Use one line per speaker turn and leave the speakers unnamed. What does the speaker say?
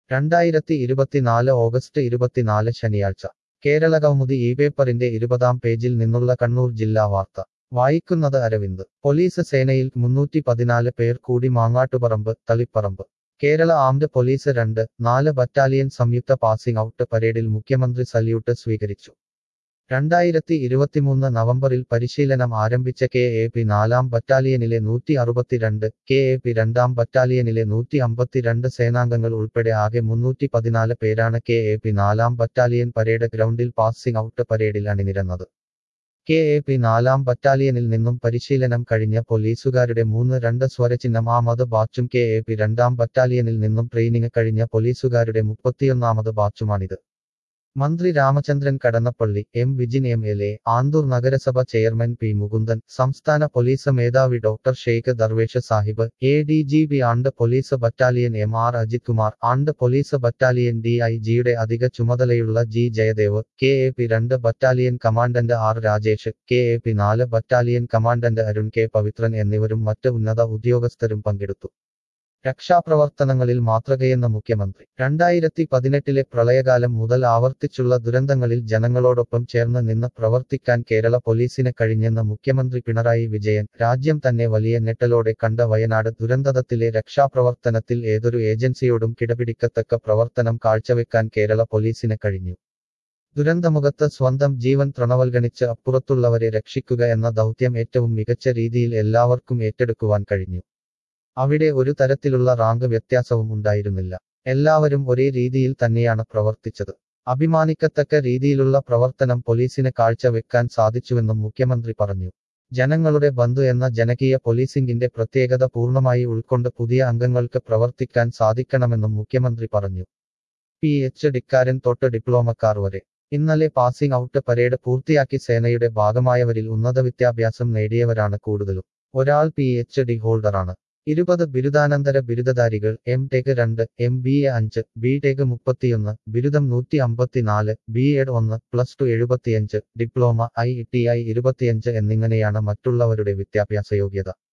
രണ്ടായിരത്തി ഇരുപത്തിനാല് ഓഗസ്റ്റ് ഇരുപത്തിനാല് ശനിയാഴ്ച കേരള കൗമുദി ഈ പേപ്പറിന്റെ ഇരുപതാം പേജിൽ നിന്നുള്ള കണ്ണൂർ ജില്ലാ വാർത്ത വായിക്കുന്നത് അരവിന്ദ് പോലീസ് സേനയിൽ മുന്നൂറ്റി പതിനാല് പേർ കൂടി മാങ്ങാട്ടുപറമ്പ് തളിപ്പറമ്പ് കേരള ആംഡ് പോലീസ് രണ്ട് നാല് ബറ്റാലിയൻ സംയുക്ത പാസിംഗ് ഔട്ട് പരേഡിൽ മുഖ്യമന്ത്രി സല്യൂട്ട് സ്വീകരിച്ചു രണ്ടായിരത്തി ഇരുപത്തിമൂന്ന് നവംബറിൽ പരിശീലനം ആരംഭിച്ച കെ എ പി നാലാം ബറ്റാലിയനിലെ നൂറ്റി അറുപത്തിരണ്ട് കെ എ പി രണ്ടാം ബറ്റാലിയനിലെ നൂറ്റി അമ്പത്തിരണ്ട് സേനാംഗങ്ങൾ ഉൾപ്പെടെ ആകെ മുന്നൂറ്റി പതിനാല് പേരാണ് കെ എ പി നാലാം ബറ്റാലിയൻ പരേഡ് ഗ്രൗണ്ടിൽ പാസിംഗ് ഔട്ട് പരേഡിൽ അണിനിരന്നത് കെ എ പി നാലാം ബറ്റാലിയനിൽ നിന്നും പരിശീലനം കഴിഞ്ഞ പോലീസുകാരുടെ മൂന്ന് രണ്ട് സ്വരചിഹ്നം ആമത് ബാച്ചും കെ എ പി രണ്ടാം ബറ്റാലിയനിൽ നിന്നും ട്രെയിനിങ് കഴിഞ്ഞ പോലീസുകാരുടെ മുപ്പത്തിയൊന്നാമത് ബാച്ചുമാണിത് മന്ത്രി Ramachandran Kadannappally M Vijin M L A Anthoor നഗരസഭ ചെയർമാൻ പി മുകുന്ദൻ സംസ്ഥാന പോലീസ് മേധാവി doctor Sheikh Darvesh Sahib A D G B armed police battalion M R Ajith Kumar armed police battalion D I ജിയുടെ അധിക ചുമതലയുള്ള G Jayadev K A P രണ്ട് battalion commandant R Rajesh K A P നാല് battalion commandant Arun K Pavithran എന്നിവരും മറ്റ് ഉന്നത ഉദ്യോഗസ്ഥരും പങ്കെടുത്തു രക്ഷാപ്രവർത്തനങ്ങളിൽ മാതൃകയെന്ന മുഖ്യമന്ത്രി രണ്ടായിരത്തി പതിനെട്ടിലെ പ്രളയകാലം മുതൽ ആവർത്തിച്ചുള്ള ദുരന്തങ്ങളിൽ ജനങ്ങളോടൊപ്പം ചേർന്ന് നിന്ന് പ്രവർത്തിക്കാൻ കേരള പോലീസിന് കഴിഞ്ഞെന്ന് മുഖ്യമന്ത്രി പിണറായി വിജയൻ രാജ്യം തന്നെ വലിയ ഞെട്ടലോടെ കണ്ട വയനാട് ദുരന്തത്തിലെ രക്ഷാപ്രവർത്തനത്തിൽ ഏതൊരു ഏജൻസിയോടും കിടപിടിക്കത്തക്ക പ്രവർത്തനം കാഴ്ചവെക്കാൻ കേരള പോലീസിന് കഴിഞ്ഞു ദുരന്തമുഖത്ത് സ്വന്തം ജീവൻ തൃണവൽഗണിച്ച് അപ്പുറത്തുള്ളവരെ രക്ഷിക്കുക എന്ന ദൗത്യം ഏറ്റവും മികച്ച രീതിയിൽ എല്ലാവർക്കും ഏറ്റെടുക്കുവാൻ കഴിഞ്ഞു അവിടെ ഒരു തരത്തിലുള്ള റാങ്ക് വ്യത്യാസവും ഉണ്ടായിരുന്നില്ല എല്ലാവരും ഒരേ രീതിയിൽ തന്നെയാണ് പ്രവർത്തിച്ചത് അഭിമാനിക്കത്തക്ക രീതിയിലുള്ള പ്രവർത്തനം പോലീസിന് കാഴ്ചവെക്കാൻ സാധിച്ചുവെന്നും മുഖ്യമന്ത്രി പറഞ്ഞു ജനങ്ങളുടെ ബന്ധു എന്ന ജനകീയ പോലീസിംഗിന്റെ പ്രത്യേകത പൂർണ്ണമായി ഉൾക്കൊണ്ട് പുതിയ അംഗങ്ങൾക്ക് പ്രവർത്തിക്കാൻ സാധിക്കണമെന്നും മുഖ്യമന്ത്രി പറഞ്ഞു പി എച്ച് ഡിക്കാരൻ തൊട്ട് ഡിപ്ലോമക്കാർ വരെ ഇന്നലെ പാസിംഗ് ഔട്ട് പരേഡ് പൂർത്തിയാക്കി സേനയുടെ ഭാഗമായവരിൽ ഉന്നത വിദ്യാഭ്യാസം നേടിയവരാണ് കൂടുതലും ഒരാൾ പി എച്ച് ഡി ഹോൾഡറാണ് ഇരുപത് ബിരുദാനന്തര ബിരുദധാരികൾ എം ടെക് രണ്ട് എം ബി എ അഞ്ച് ബി ടെക് മുപ്പത്തിയൊന്ന് ബിരുദം നൂറ്റി അമ്പത്തിനാല് ബി എഡ് ഒന്ന് പ്ലസ് ടു എഴുപത്തിയഞ്ച് ഡിപ്ലോമ ഐ ടി ഐ ഇരുപത്തിയഞ്ച് എന്നിങ്ങനെയാണ് മറ്റുള്ളവരുടെ വിദ്യാഭ്യാസ യോഗ്യത